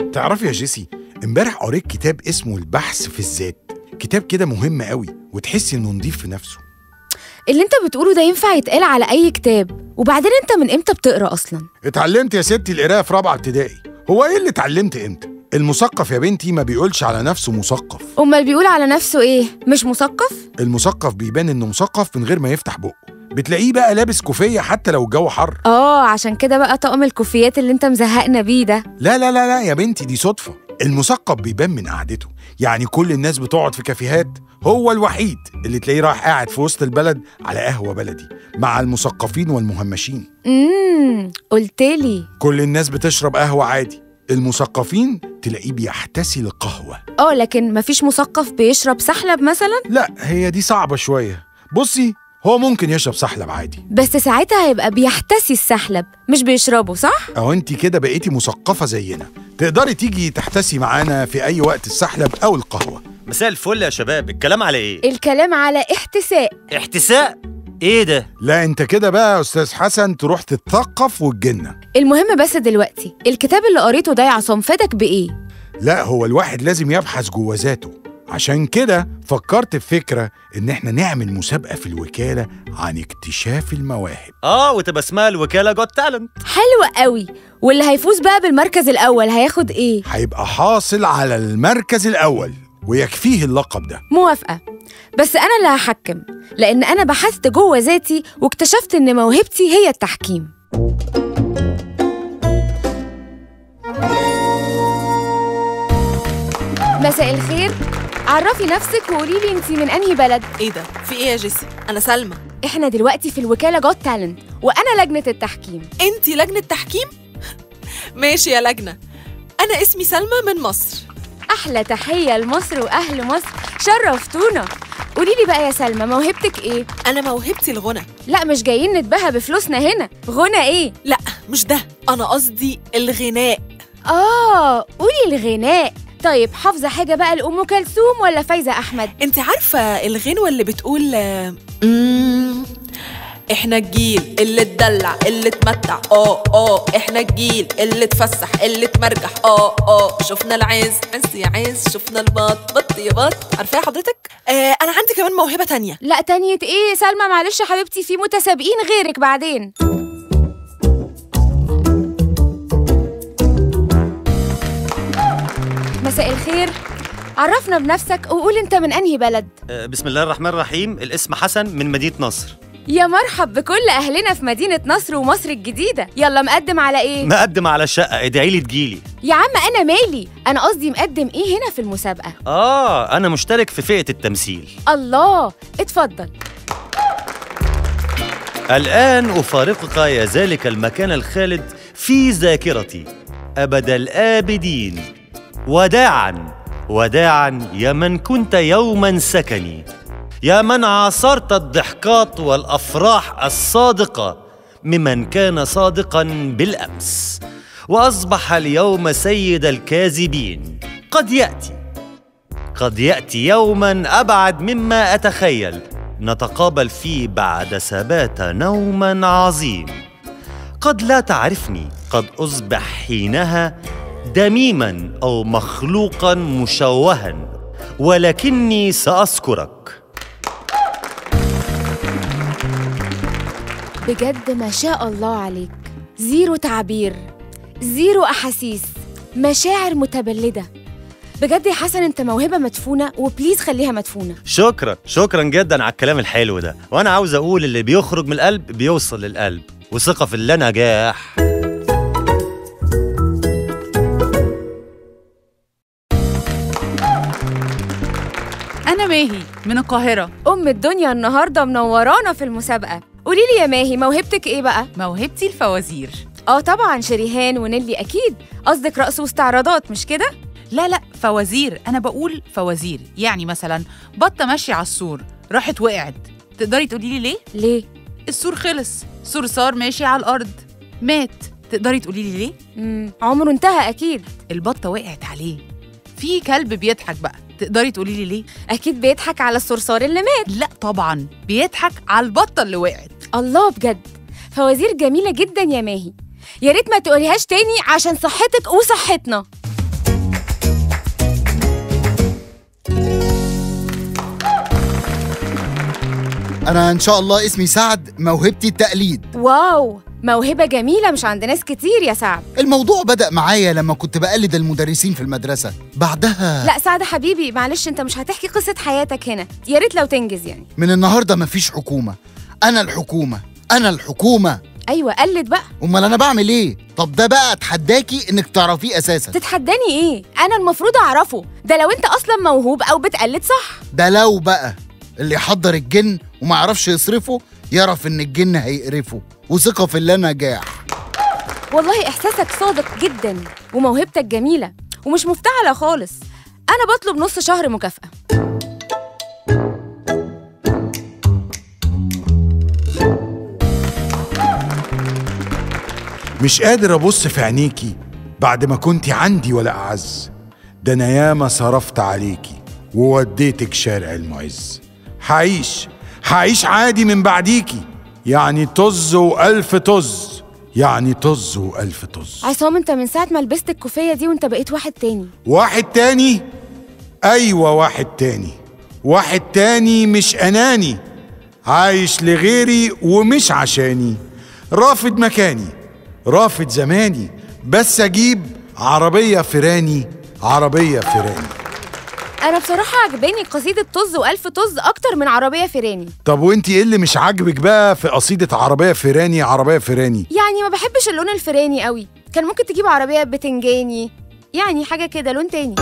تعرفي يا جيسي امبارح قريت كتاب اسمه البحث في الذات كتاب كده مهم قوي وتحسي انه نضيف في نفسه اللي انت بتقوله ده ينفع يتقال على اي كتاب وبعدين انت من امتى بتقرا اصلا اتعلمت يا ستي القرايه في رابعه ابتدائي هو ايه اللي اتعلمت امتى المثقف يا بنتي ما بيقولش على نفسه مثقف امال بيقول على نفسه ايه مش مثقف المثقف بيبان انه مثقف من غير ما يفتح بقه بتلاقيه بقى لابس كوفيه حتى لو الجو حر اه عشان كده بقى طقم الكوفيات اللي انت مزهقنا بيه ده لا لا لا لا يا بنتي دي صدفه المثقف بيبان من قعدته يعني كل الناس بتقعد في كافيهات هو الوحيد اللي تلاقيه رايح قاعد في وسط البلد على قهوه بلدي مع المثقفين والمهمشين امم قلتلي كل الناس بتشرب قهوه عادي المثقفين تلاقيه بيحتسي القهوه اه لكن مفيش مثقف بيشرب سحلب مثلا لا هي دي صعبه شويه بصي هو ممكن يشرب سحلب عادي بس ساعتها هيبقى بيحتسي السحلب مش بيشربه صح او انت كده بقيتي مثقفه زينا تقدري تيجي تحتسي معانا في اي وقت السحلب او القهوه مساء الفل يا شباب الكلام على ايه الكلام على احتساء احتساء ايه ده لا انت كده بقى يا استاذ حسن تروح تتثقف وتجنن المهم بس دلوقتي الكتاب اللي قريته ده يا عصام فادك بايه لا هو الواحد لازم يبحث جوه ذاته عشان كده فكرت في فكرة إن إحنا نعمل مسابقة في الوكالة عن اكتشاف المواهب اه وتبقى اسمها الوكاله جوت تالنت حلو قوي واللي هيفوز بقى بالمركز الاول هياخد ايه هيبقى حاصل على المركز الأول ويكفيه اللقب ده موافقه بس انا اللي هحكم لان انا بحثت جوه ذاتي واكتشفت ان موهبتي هي التحكيم مساء الخير عرفي نفسك وقولي لي انت من انهي بلد ايه ده في ايه يا جيسي انا سلمى احنا دلوقتي في الوكاله جوت تالنت وانا لجنه التحكيم انتي لجنه تحكيم ماشي يا لجنه انا اسمي سلمى من مصر احلى تحيه لمصر واهل مصر شرفتونا قولي لي بقى يا سلمى موهبتك ايه انا موهبتي الغنى لا مش جايين نتباهى بفلوسنا هنا غنى ايه لا مش ده انا قصدي الغناء اه قولي الغناء طيب حافظه حاجه بقى لام كلثوم ولا فايزه احمد انت عارفه الغنوه اللي بتقول آه، مم، احنا الجيل اللي اتدلع اللي اتمتع اه اه احنا الجيل اللي اتفسح اللي اتمرجح اه اه شفنا العز عز يا عز شفنا البط بط يا بط عارفاها حضرتك آه انا عندي كمان موهبه تانية لا تانية ايه سلمى معلش يا حبيبتي في متسابقين غيرك بعدين مساء الخير عرفنا بنفسك وقول انت من انهي بلد آه بسم الله الرحمن الرحيم الاسم حسن من مدينه نصر يا مرحب بكل اهلنا في مدينه نصر ومصر الجديده يلا مقدم على ايه مقدم على الشقه ادعي لي تجيلي يا عم انا مالي انا قصدي مقدم ايه هنا في المسابقه اه انا مشترك في فئه التمثيل الله اتفضل الآن أفارقك يا ذلك المكان الخالد في ذاكرتي أبد الآبدين وداعا وداعا يا من كنت يوما سكني يا من عاصرت الضحكات والأفراح الصادقة ممن كان صادقا بالأمس وأصبح اليوم سيد الكاذبين قد يأتي قد ياتي يوما ابعد مما اتخيل نتقابل فيه بعد سبات نوما عظيم قد لا تعرفني قد اصبح حينها دميما او مخلوقا مشوها ولكني ساذكرك بجد ما شاء الله عليك زيرو تعبير زيرو أحاسيس مشاعر متبلدة بجد يا حسن انت موهبة مدفونة وبليز خليها مدفونة شكرا شكرا جدا على الكلام الحلو ده وانا عاوز اقول اللي بيخرج من القلب بيوصل للقلب وثقه في الله نجاح أنا ماهي من القاهرة أم الدنيا النهاردة منورانا في المسابقة قولي لي يا ماهي موهبتك ايه بقى؟ موهبتي الفوازير اه طبعا شريهان ونيلي اكيد قصدك رقص واستعراضات مش كده؟ لا لا فوازير أنا بقول فوازير يعني مثلا بطة ماشية على السور راحت وقعت تقدري تقولي لي ليه؟ ليه؟ السور خلص صرصار ماشي على الأرض مات تقدري تقولي لي ليه؟ مم. عمره انتهى اكيد البطة وقعت عليه في كلب بيضحك بقى تقدري تقولي لي ليه؟ اكيد بيضحك على الصرصار اللي مات لا طبعا بيضحك على البطة اللي وقعت الله بجد فوازير جميلة جدا يا ماهي يا ريت ما تقوليهاش تاني عشان صحتك وصحتنا انا ان شاء الله اسمي سعد موهبتي التقليد واو موهبة جميلة مش عند ناس كتير يا سعد الموضوع بدأ معايا لما كنت بقلد المدرسين في المدرسة بعدها لا سعد حبيبي معلش انت مش هتحكي قصة حياتك هنا يا ريت لو تنجز يعني من النهاردة مفيش حكومة أنا الحكومة أنا الحكومة ايوه قلد بقى أمال أنا بعمل إيه؟ طب ده بقى أتحداكي إنك تعرفيه أساسا تتحداني ايه انا المفروض اعرفه ده لو انت اصلا موهوب او بتقلد صح ده لو بقى اللي يحضر الجن وما يعرفش يصرفه يعرف إن الجن هيقرفه وثقة في الله نجاح والله احساسك صادق جدا وموهبتك جميلة ومش مفتعلة خالص انا بطلب نص شهر مكافأة مش قادر ابص في عينيكي بعد ما كنتي عندي ولا اعز ده انا ياما صرفت عليكي ووديتك شارع المعز هعيش هعيش عادي من بعديكي يعني طز والف طز يعني طز والف طز عصام انت من ساعة ما لبست الكوفية دي وانت بقيت واحد تاني واحد تاني ايوه واحد تاني واحد تاني مش اناني عايش لغيري ومش عشاني رافض مكاني رافض زماني بس اجيب عربية فراني عربية فراني انا بصراحة عجباني قصيدة طز والف طز اكتر من عربية فراني طب وانتي ايه اللي مش عاجبك بقى في قصيدة عربية فراني عربية فراني يعني ما بحبش اللون الفراني قوي كان ممكن تجيب عربية بتنجاني يعني حاجة كده لون تاني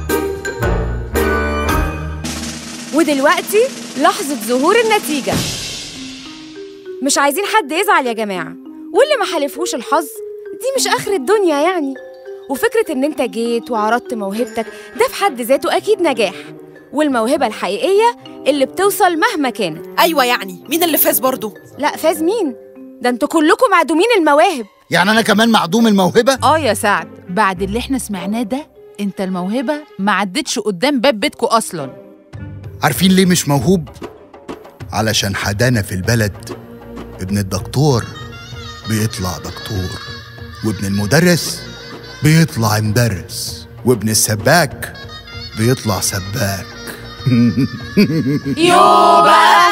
ودلوقتي لحظة ظهور النتيجة مش عايزين حد يزعل يا جماعة واللي ما حالفهوش الحظ دي مش آخر الدنيا يعني وفكرة إن أنت جيت وعرضت موهبتك ده في حد ذاته أكيد نجاح والموهبة الحقيقية اللي بتوصل مهما كانت ايوه يعني مين اللي فاز برضو لا فاز مين؟ ده انتوا كلكم معدومين المواهب يعني أنا كمان معدوم الموهبة؟ اه يا سعد بعد اللي احنا سمعناه ده انت الموهبة ما عدتش قدام باب بيتكو اصلا عارفين ليه مش موهوب؟ علشان حدانا في البلد ابن الدكتور بيطلع دكتور وابن المدرس بيطلع مدرس وابن السباك بيطلع سباك يو بقى